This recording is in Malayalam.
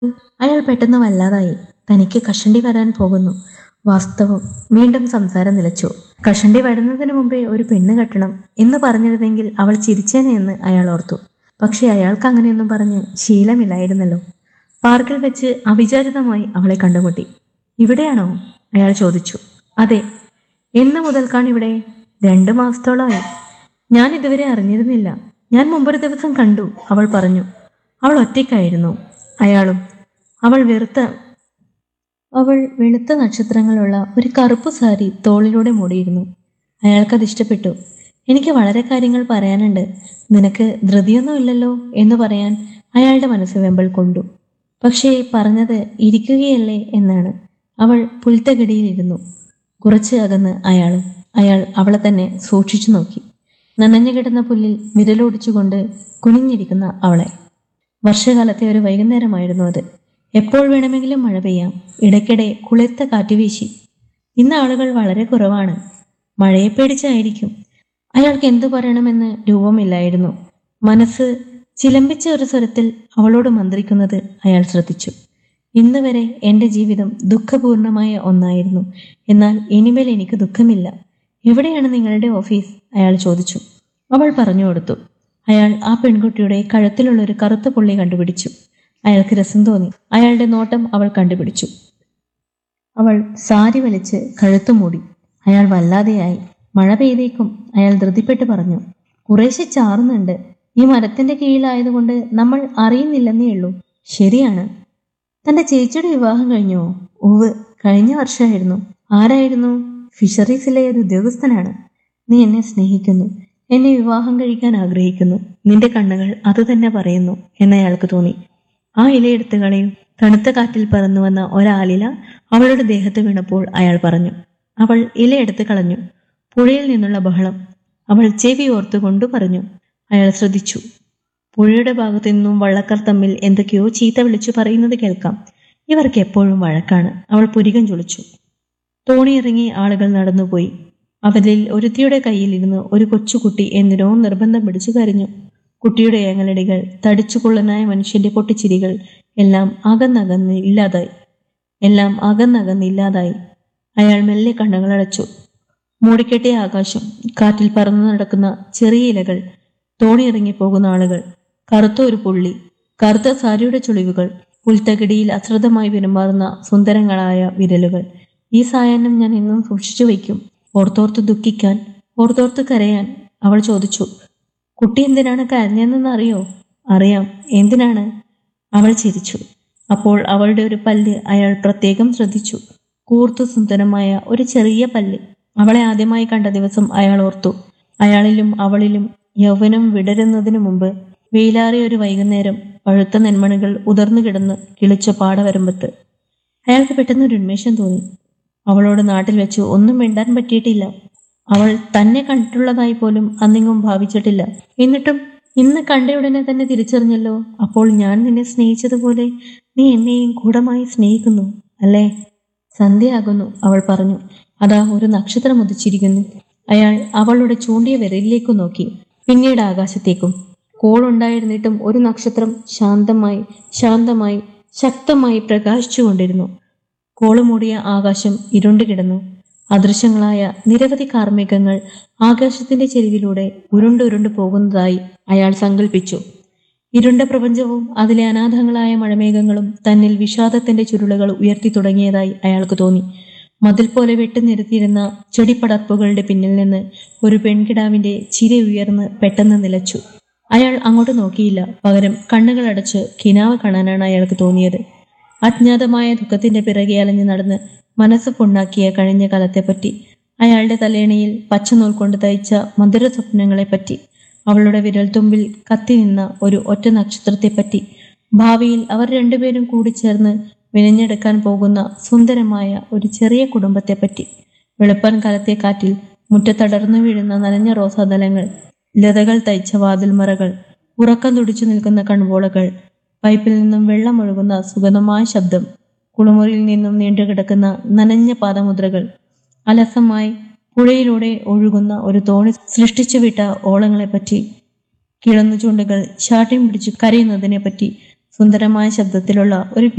അയാൾ പെട്ടെന്ന് വല്ലാതായി തനിക്ക് കഷണ്ടി വരാൻ പോകുന്നു വാസ്തവം വീണ്ടും സംസാരം നിലച്ചു കഷണ്ടി വരുന്നതിന് മുമ്പേ ഒരു പെണ്ണ് കെട്ടണം എന്ന് പറഞ്ഞിരുന്നെങ്കിൽ അവൾ ചിരിച്ചേനെ എന്ന് അയാൾ ഓർത്തു പക്ഷെ അയാൾക്ക് അങ്ങനെയൊന്നും പറഞ്ഞ് ശീലമില്ലായിരുന്നല്ലോ പാർക്കിൽ വെച്ച് അവിചാരിതമായി അവളെ കണ്ടുമുട്ടി ഇവിടെയാണോ അയാൾ ചോദിച്ചു അതെ എന്ന് മുതൽക്കാണ് ഇവിടെ രണ്ടു മാസത്തോളമായി ഞാൻ ഇതുവരെ അറിഞ്ഞിരുന്നില്ല ഞാൻ മുമ്പൊരു ദിവസം കണ്ടു അവൾ പറഞ്ഞു അവൾ ഒറ്റയ്ക്കായിരുന്നു അയാളും അവൾ വെറുത്ത അവൾ വെളുത്ത നക്ഷത്രങ്ങളുള്ള ഒരു കറുപ്പ് സാരി തോളിലൂടെ മൂടിയിരുന്നു അയാൾക്കത് ഇഷ്ടപ്പെട്ടു എനിക്ക് വളരെ കാര്യങ്ങൾ പറയാനുണ്ട് നിനക്ക് ധൃതിയൊന്നുമില്ലല്ലോ എന്ന് പറയാൻ അയാളുടെ മനസ്സ് വെമ്പൽ കൊണ്ടു പക്ഷേ പറഞ്ഞത് ഇരിക്കുകയല്ലേ എന്നാണ് അവൾ പുൽത്തകിടിയിലിരുന്നു കുറച്ച് അകന്ന് അയാളും അയാൾ അവളെ തന്നെ സൂക്ഷിച്ചു നോക്കി നനഞ്ഞു കിടന്ന പുല്ലിൽ വിരലോടിച്ചുകൊണ്ട് കുനിഞ്ഞിരിക്കുന്ന അവളെ വർഷകാലത്തെ ഒരു വൈകുന്നേരമായിരുന്നു അത് എപ്പോൾ വേണമെങ്കിലും മഴ പെയ്യാം ഇടയ്ക്കിടെ കുളിർത്ത കാറ്റ് വീശി ഇന്ന് ആളുകൾ വളരെ കുറവാണ് മഴയെ പേടിച്ചായിരിക്കും അയാൾക്ക് എന്തു പറയണമെന്ന് രൂപമില്ലായിരുന്നു മനസ്സ് ചിലമ്പിച്ച ഒരു സ്വരത്തിൽ അവളോട് മന്ത്രിക്കുന്നത് അയാൾ ശ്രദ്ധിച്ചു ഇന്ന് വരെ എൻ്റെ ജീവിതം ദുഃഖപൂർണമായ ഒന്നായിരുന്നു എന്നാൽ ഇനിമേൽ എനിക്ക് ദുഃഖമില്ല എവിടെയാണ് നിങ്ങളുടെ ഓഫീസ് അയാൾ ചോദിച്ചു അവൾ പറഞ്ഞു കൊടുത്തു അയാൾ ആ പെൺകുട്ടിയുടെ കഴുത്തിലുള്ള ഒരു കറുത്ത പുള്ളി കണ്ടുപിടിച്ചു അയാൾക്ക് രസം തോന്നി അയാളുടെ നോട്ടം അവൾ കണ്ടുപിടിച്ചു അവൾ സാരി വലിച്ച് കഴുത്തു മൂടി അയാൾ വല്ലാതെയായി മഴ പെയ്തേക്കും അയാൾ ധൃതിപ്പെട്ട് പറഞ്ഞു കുറേശ്ശെ ചാറുന്നുണ്ട് ഈ മരത്തിന്റെ കീഴിലായതുകൊണ്ട് നമ്മൾ അറിയുന്നില്ലെന്നേ ഉള്ളൂ ശരിയാണ് തന്റെ ചേച്ചിയുടെ വിവാഹം കഴിഞ്ഞോ ഉവ് കഴിഞ്ഞ വർഷമായിരുന്നു ആരായിരുന്നു ഫിഷറീസിലെ ഒരു ഉദ്യോഗസ്ഥനാണ് നീ എന്നെ സ്നേഹിക്കുന്നു എന്നെ വിവാഹം കഴിക്കാൻ ആഗ്രഹിക്കുന്നു നിന്റെ കണ്ണുകൾ അത് തന്നെ പറയുന്നു എന്നയാൾക്ക് തോന്നി ആ ഇലയെടുത്ത് കളയും തണുത്ത കാറ്റിൽ പറന്നു വന്ന ഒരാലില അവളുടെ ദേഹത്ത് വീണപ്പോൾ അയാൾ പറഞ്ഞു അവൾ ഇലയെടുത്ത് കളഞ്ഞു പുഴയിൽ നിന്നുള്ള ബഹളം അവൾ ചെവി ഓർത്തുകൊണ്ടു പറഞ്ഞു അയാൾ ശ്രദ്ധിച്ചു പുഴയുടെ ഭാഗത്തു നിന്നും വള്ളക്കാർ തമ്മിൽ എന്തൊക്കെയോ ചീത്ത വിളിച്ചു പറയുന്നത് കേൾക്കാം ഇവർക്ക് എപ്പോഴും വഴക്കാണ് അവൾ പുരികം ചുളിച്ചു തോണിയിറങ്ങി ആളുകൾ നടന്നുപോയി അവരിൽ ഒരുത്തിയുടെ കയ്യിലിരുന്ന് ഒരു കൊച്ചുകുട്ടി എന്തിനോ നിർബന്ധം പിടിച്ചു കരഞ്ഞു കുട്ടിയുടെ ഏങ്ങലടികൾ തടിച്ചുകൊള്ളനായ മനുഷ്യന്റെ പൊട്ടിച്ചിരികൾ എല്ലാം അകന്നകന്ന് ഇല്ലാതായി എല്ലാം അകന്നകന്ന് ഇല്ലാതായി അയാൾ മെല്ലെ കണ്ണുകളടച്ചു മൂടിക്കെട്ടിയ ആകാശം കാറ്റിൽ പറന്നു നടക്കുന്ന ചെറിയ ഇലകൾ തോണിയിറങ്ങി പോകുന്ന ആളുകൾ കറുത്ത ഒരു പുള്ളി കറുത്ത സാരിയുടെ ചുളിവുകൾ പുൽത്തകിടിയിൽ അശ്രദ്ധമായി പെരുമാറുന്ന സുന്ദരങ്ങളായ വിരലുകൾ ഈ സായാഹ്നം ഞാൻ എന്നും സൂക്ഷിച്ചു വയ്ക്കും ഓർത്തോർത്ത് ദുഃഖിക്കാൻ ഓർത്തോർത്ത് കരയാൻ അവൾ ചോദിച്ചു കുട്ടി എന്തിനാണ് കരഞ്ഞതെന്ന് അറിയോ അറിയാം എന്തിനാണ് അവൾ ചിരിച്ചു അപ്പോൾ അവളുടെ ഒരു പല്ല് അയാൾ പ്രത്യേകം ശ്രദ്ധിച്ചു കൂർത്തു സുന്ദരമായ ഒരു ചെറിയ പല്ല് അവളെ ആദ്യമായി കണ്ട ദിവസം അയാൾ ഓർത്തു അയാളിലും അവളിലും യൗവനം വിടരുന്നതിനു മുമ്പ് വെയിലാറിയ ഒരു വൈകുന്നേരം പഴുത്ത നെന്മണികൾ ഉതിർന്നു കിടന്ന് കിളിച്ച പാടവരമ്പത്ത് അയാൾക്ക് പെട്ടെന്ന് ഒരു ഉന്മേഷം തോന്നി അവളോട് നാട്ടിൽ വെച്ച് ഒന്നും മിണ്ടാൻ പറ്റിയിട്ടില്ല അവൾ തന്നെ കണ്ടിട്ടുള്ളതായി പോലും അന്നിങ്ങും ഭാവിച്ചിട്ടില്ല എന്നിട്ടും ഇന്ന് കണ്ടയുടനെ തന്നെ തിരിച്ചറിഞ്ഞല്ലോ അപ്പോൾ ഞാൻ നിന്നെ സ്നേഹിച്ചതുപോലെ നീ എന്നെയും ഗൂഢമായി സ്നേഹിക്കുന്നു അല്ലേ സന്ധ്യയാകുന്നു അവൾ പറഞ്ഞു അതാ ഒരു നക്ഷത്രം ഉദിച്ചിരിക്കുന്നു അയാൾ അവളുടെ ചൂണ്ടിയ വിരലിലേക്ക് നോക്കി പിന്നീട് ആകാശത്തേക്കും കോളുണ്ടായിരുന്നിട്ടും ഒരു നക്ഷത്രം ശാന്തമായി ശാന്തമായി ശക്തമായി പ്രകാശിച്ചുകൊണ്ടിരുന്നു കോളുമൂടിയ ആകാശം ഇരുണ്ടു കിടന്നു അദൃശ്യങ്ങളായ നിരവധി കാർമികങ്ങൾ ആകാശത്തിന്റെ ചെരിവിലൂടെ ഉരുണ്ടുരുണ്ടു പോകുന്നതായി അയാൾ സങ്കല്പിച്ചു ഇരുണ്ട പ്രപഞ്ചവും അതിലെ അനാഥങ്ങളായ മഴമേഘങ്ങളും തന്നിൽ വിഷാദത്തിന്റെ ചുരുളുകൾ ഉയർത്തി തുടങ്ങിയതായി അയാൾക്ക് തോന്നി മതിൽ പോലെ വെട്ടുനിരത്തിയിരുന്ന ചെടിപ്പടർപ്പുകളുടെ പിന്നിൽ നിന്ന് ഒരു പെൺകിടാവിന്റെ ചിരി ഉയർന്ന് പെട്ടെന്ന് നിലച്ചു അയാൾ അങ്ങോട്ട് നോക്കിയില്ല പകരം കണ്ണുകളടച്ച് കിനാവ് കാണാനാണ് അയാൾക്ക് തോന്നിയത് അജ്ഞാതമായ ദുഃഖത്തിന്റെ പിറകെ അലഞ്ഞു നടന്ന് മനസ്സ് പൊണ്ണാക്കിയ കഴിഞ്ഞ കാലത്തെപ്പറ്റി അയാളുടെ തലേണയിൽ പച്ചനൂൽ കൊണ്ട് തയ്ച്ച മധുര സ്വപ്നങ്ങളെപ്പറ്റി അവളുടെ വിരൽത്തുമ്പിൽ കത്തി നിന്ന ഒരു ഒറ്റ നക്ഷത്രത്തെപ്പറ്റി ഭാവിയിൽ അവർ രണ്ടുപേരും കൂടിച്ചേർന്ന് വിനഞ്ഞെടുക്കാൻ പോകുന്ന സുന്ദരമായ ഒരു ചെറിയ കുടുംബത്തെപ്പറ്റി വെളുപ്പൻ കാലത്തെ കാറ്റിൽ മുറ്റത്തടർന്നു വീഴുന്ന നനഞ്ഞ റോസാതലങ്ങൾ ലതകൾ തയ്ച്ച വാതിൽമറകൾ ഉറക്കം തുടിച്ചു നിൽക്കുന്ന കൺപോളകൾ പൈപ്പിൽ നിന്നും വെള്ളമൊഴുകുന്ന സുഗതമായ ശബ്ദം കുളിമുറിയിൽ നിന്നും നീണ്ടുകിടക്കുന്ന നനഞ്ഞ പാദമുദ്രകൾ അലസമായി പുഴയിലൂടെ ഒഴുകുന്ന ഒരു തോണി സൃഷ്ടിച്ചു വിട്ട ഓളങ്ങളെപ്പറ്റി കിളന്നു ചൂണ്ടുകൾ ശാഠ്യം പിടിച്ചു കരയുന്നതിനെപ്പറ്റി സുന്ദരമായ ശബ്ദത്തിലുള്ള ഒരു